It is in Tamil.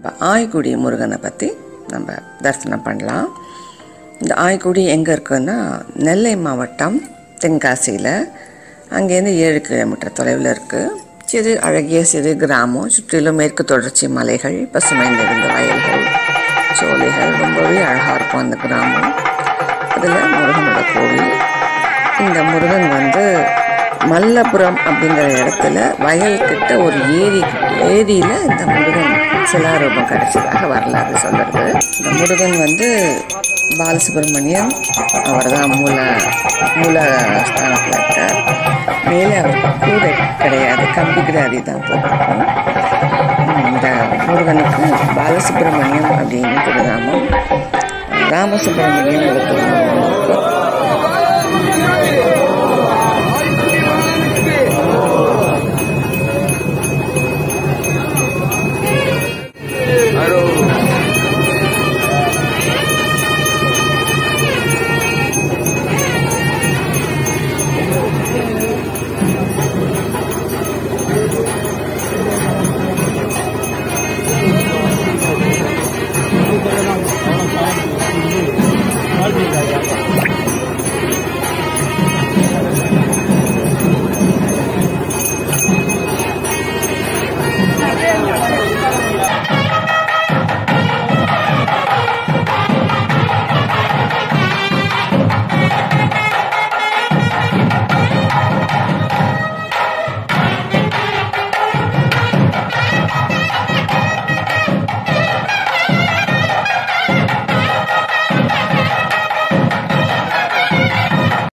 இப்போ ஆய்குடி முருகனை பற்றி நம்ம தரிசனம் பண்ணலாம் இந்த ஆய்குடி எங்கே இருக்குன்னா நெல்லை மாவட்டம் தென்காசியில் அங்கேருந்து ஏழு கிலோமீட்டர் தொலைவில் இருக்குது சிறு அழகிய சிறு கிராமம் சுற்றிலும் மேற்கு தொடர்ச்சி மலைகள் பசுமை நிறைந்த வயல்கள் சோலைகள் ரொம்பவே அழகாக இருக்கும் அந்த கிராமம் அதில் முருகனோட கோவில் இந்த முருகன் வந்து மல்லபுரம் அப்படிங்கிற இடத்துல வயல் கிட்ட ஒரு ஏரி ஏரியில் இந்த முருகன் சிலாரூபம் கிடைச்சதாக வரலாறு சொல்கிறது இந்த முருகன் வந்து பாலசுப்ரமணியன் அவர் தான் மூல மூல ஸ்தானத்தில் இருக்கார் மேலே அவர் கூடை கிடையாது கம்பி கிடாரி தான் போட்டிருக்கோம் இந்த முருகனுக்கு பாலசுப்ரமணியம் அப்படின்னு ஒரு நாமம் ராமசுப்ரமணியம் ஒரு திருநாமம் இருக்கு